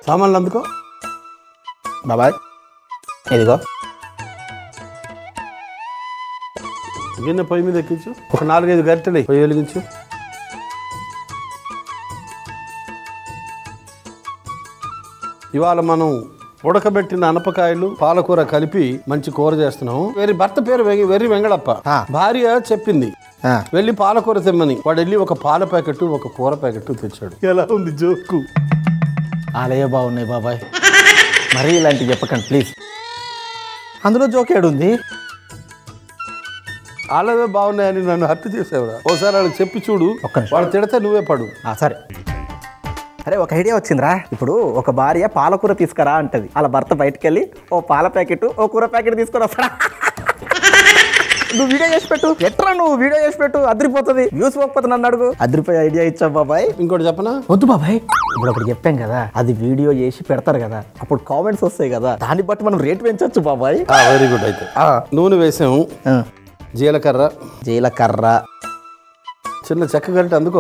సామాన్లు అందుకో బాబాయ్ ఇదిగో గిన్నె పొయ్యి మీద ఎక్కించు ఒక నాలుగైదు గరిటెలు పొయ్యి వెలిగించు ఇవాళ మనం ఉడకబెట్టిన అనపకాయలు పాలకూర కలిపి మంచి కూర చేస్తున్నాం వీరి భర్త పేరు వె- వెర్రి వెంగళప్ప ఆ. భార్య చెప్పింది ఆ, వెళ్ళి పాలకూర తెమ్మని వాడు వెళ్ళి ఒక పాల ప్యాకెట్ ఒక కూర ప్యాకెట్ తెచ్చాడు ఎలా ఉంది జోకు ఆలయ బాగున్నాయి బాబాయ్ మరీ ఇలాంటివి చెప్పకండి ప్లీజ్ అందులో జోకేడు ఉంది వాళ్ళవే బాగున్నాయని నన్ను హత్య చేసేవరా ఓసారి వాళ్ళకి చెప్పి చూడు ఒక్క నిమిషం. వాళ్ళు తిడితే నువ్వే పడు ఆ, సరే అరే ఒక ఐడియా వచ్చిందిరా ఇప్పుడు ఒక భార్య పాలకూర తీసుకురా అంటది అలా భర్త బయటకు వెళ్ళి ఓ పాల ప్యాకెట్ ఓ కూర ప్యాకెట్ తీసుకొని వస్తాడా నువ్వు వీడియో చేసి పెట్టు ఎట్రా నువ్వు వీడియో చేసి పెట్టు అదిరిపోతుంది వ్యూస్ పోకపోతే నన్ను అడుగు అదిరిపోయే ఐడియా ఇచ్చా బాబాయ్ ఇంకోటి చెప్పనా వద్దు బాబాయ్ ఇప్పుడు ఒకటి చెప్పాం కదా అది వీడియో చేసి పెడతారు కదా అప్పుడు కామెంట్స్ వస్తాయి కదా దాన్ని బట్టి మనం రేట్ పెంచొచ్చు బాబాయ్ వెరీ గుడ్ అయితే నూనె వేసాము ఆ, జీలకర్ర జీలకర్ర చిన్న చెక్క గరిటె అందుకో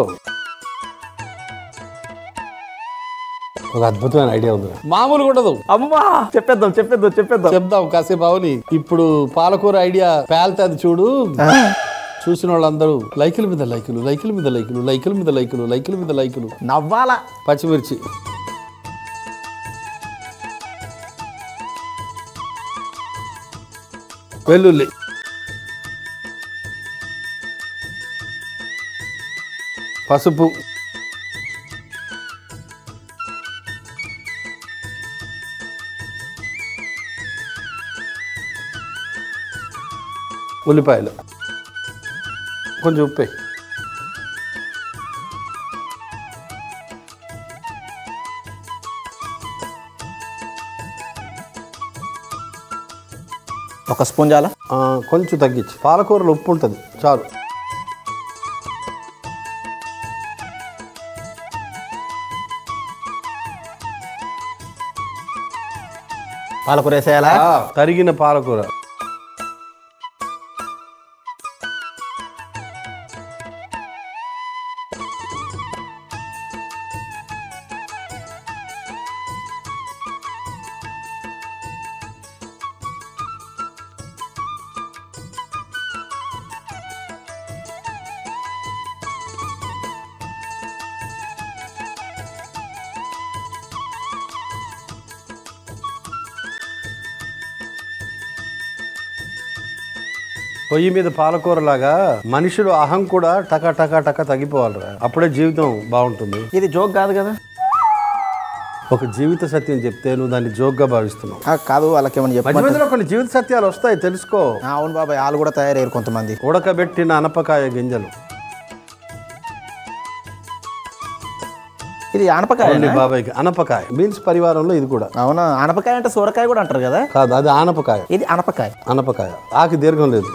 ఒక అద్భుతమైన ఐడియా ఉంది మామూలు ఉండదు అమ్మా చెప్పేద్దాం చెప్పేద్దాం చెప్పేద్దాం చెప్దాం కాసేపు అవని ఇప్పుడు పాలకూర ఐడియా పేల్తుంది చూడు చూసిన వాళ్ళందరూ లైకుల మీద లైకులు లైకుల మీద లైకులు లైకుల మీద లైకులు లైకుల మీద లైకులు నవ్వాలా పచ్చిమిర్చి వెల్లుల్లి పసుపు ఉల్లిపాయలు కొంచెం ఉప్పే ఒక స్పూన్ చాలా ఆ, కొంచెం తగ్గించి పాలకూరలో ఉప్పు ఉంటుంది చాలు పాలకూర వేసేయాలా ఆ, తరిగిన పాలకూర పొయ్యి మీద పాలకూర లాగా మనుషులు అహం కూడా టక టక టక తగ్గిపోవాలిరా అప్పుడే జీవితం బాగుంటుంది ఇది జోక్ కాదు కదా ఒక జీవిత సత్యం చెప్తే నువ్వు దాన్ని జోక్గా భావిస్తున్నావు ఆ, కాదు వాళ్ళకి ఏమని మధ్య చెప్పమంటే మధ్యలో కొన్ని జీవిత సత్యాలు వస్తాయి తెలుసుకో ఆ, అవును బాబాయ్ వాళ్ళు కూడా తయారయ్యారు కొంతమంది ఉడకబెట్టిన అనపకాయ గింజలు ఇది ఆనపకాయ ఓన్లీ బాబాయ్కి అనపకాయ మీన్స్ పరివారంలో ఇది కూడా అవునా ఆనపకాయ అంటే సూరకాయ కూడా అంటారు కదా కాదు అది ఆనపకాయ ఇది ఆనపకాయ అనపకాయ ఆకి దీర్ఘం లేదు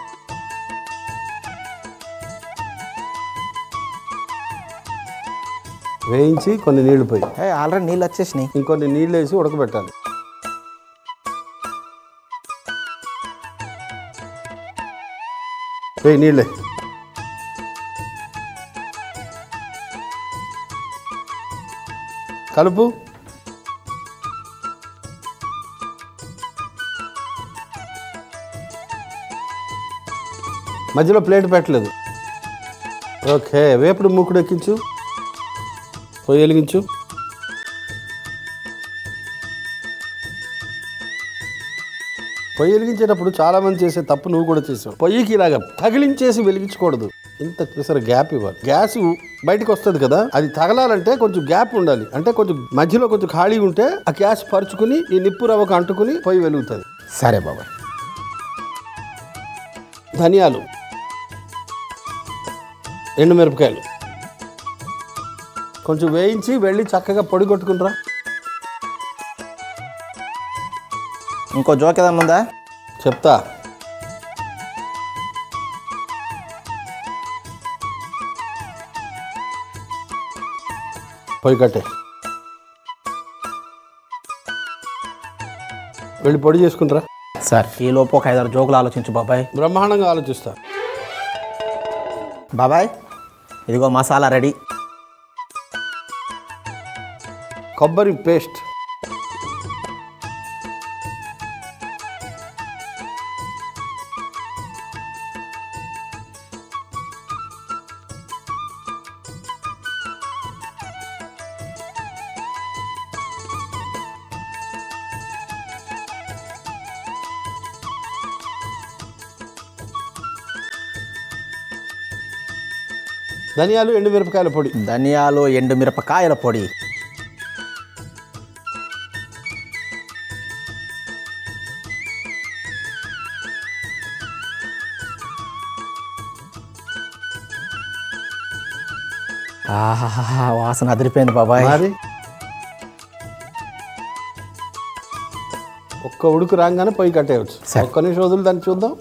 వేయించి కొన్ని నీళ్లు పోయి ఏ ఆల్రెడీ నీళ్ళు వచ్చేసినాయి ఇంకొన్ని నీళ్ళు వేసి ఉడకబెట్టాలి వేయి నీళ్ళే కలుపు మధ్యలో ప్లేట్ పెట్టలేదు ఓకే వేపుడు మూకుడు ఎక్కించు పొయ్యి వెలిగించు పొయ్యి వెలిగించేటప్పుడు చాలా మంది చేసే తప్పు నువ్వు కూడా చేసావు పొయ్యికి ఇలాగ తగిలించేసి వెలిగించకూడదు ఇంత పిసర గ్యాప్ ఇవ్వాలి గ్యాస్ బయటకు వస్తుంది కదా అది తగలాలంటే కొంచెం గ్యాప్ ఉండాలి అంటే కొంచెం మధ్యలో కొంచెం ఖాళీ ఉంటే ఆ గ్యాస్ పరుచుకుని ఈ నిప్పు రవ్వకు అంటుకుని పొయ్యి వెలుగుతుంది సరే బాబాయ్ ధనియాలు ఎండుమిరపకాయలు కొంచెం వేయించి వెళ్ళి చక్కగా పొడి కొట్టుకుంటారా ఇంకో జోక్ ఏదన్నా ఉందా చెప్తా పొయ్యి కట్టే వెళ్ళి పొడి చేసుకుంటారా సార్ ఈ లోపు ఒక ఐదారు జోకులు ఆలోచించు బాబాయ్ బ్రహ్మాండంగా ఆలోచిస్తా బాబాయ్ ఇదిగో మసాలా రెడీ కొబ్బరి పేస్ట్ ధనియాలు ఎండుమిరపకాయల పొడి ధనియాలు ఎండు మిరపకాయల పొడి ఆహాహా వాసన అదిరిపోయింది బాబాయ్ మరి ఒక్క ఉడుకు రాగానే పొయ్యి కట్టేయచ్చు సరే. ఒక్క నిమిషం వదులు దాన్ని చూద్దాం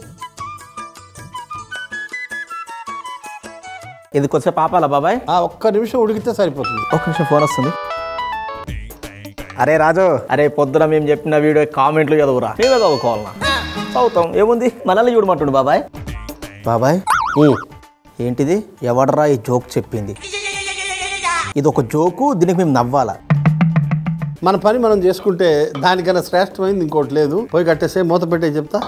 ఇది కొంచెం పాపాలా బాబాయ్ ఆ ఒక్క నిమిషం ఉడికితే సరిపోతుంది ఒక నిమిషం ఫోన్ వస్తుంది అరే రాజు అరే పొద్దున మేము చెప్పిన వీడియో కామెంట్లు చదువురా మేమే చదువుకోవాలన్నా చదువుతాం ఏముంది మనల్ని చూడమంటుండు బాబాయ్ బాబాయ్ ఉమ్. ఏంటిది ఎవడరా ఈ జోక్ చెప్పింది ఇది ఒక జోకు దీనికి మేము నవ్వాలా మన పని మనం చేసుకుంటే దానికన్నా శ్రేష్టమైంది ఇంకోటి లేదు పోయి కట్టేసే మూత పెట్టే చెప్తా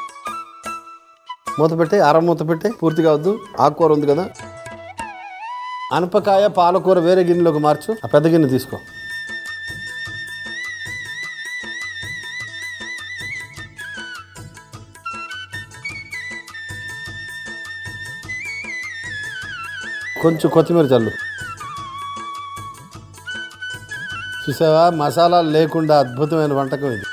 మూత పెట్టే అర మూత పెట్టే పూర్తిగా వద్దు ఆకుకూర ఉంది కదా అనపకాయ పాలకూర వేరే గిన్నెలోకి మార్చు ఆ పెద్ద గిన్నె తీసుకో కొంచెం కొత్తిమీర చల్లు చూసావా మసాలాలు లేకుండా అద్భుతమైన వంటకం ఇది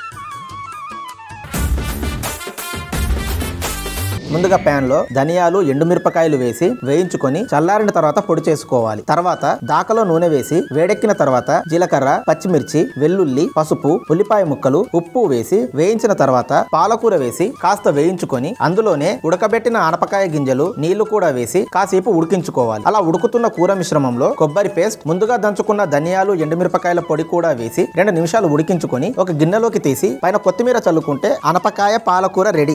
ముందుగా ప్యాన్ లో ధనియాలు ఎండుమిరపకాయలు వేసి వేయించుకొని చల్లారిన తర్వాత పొడి చేసుకోవాలి తర్వాత దాకలో నూనె వేసి వేడెక్కిన తర్వాత జీలకర్ర పచ్చిమిర్చి వెల్లుల్లి పసుపు ఉల్లిపాయ ముక్కలు ఉప్పు వేసి వేయించిన తర్వాత పాలకూర వేసి కాస్త వేయించుకొని అందులోనే ఉడకబెట్టిన ఆనపకాయ గింజలు నీళ్లు కూడా వేసి కాసేపు ఉడికించుకోవాలి అలా ఉడుకుతున్న కూర మిశ్రమంలో కొబ్బరి పేస్ట్ ముందుగా దంచుకున్న ధనియాలు ఎండుమిరపకాయల పొడి కూడా వేసి రెండు నిమిషాలు ఉడికించుకొని ఒక గిన్నెలోకి తీసి పైన కొత్తిమీర చల్లుకుంటే ఆనపకాయ పాలకూర రెడీ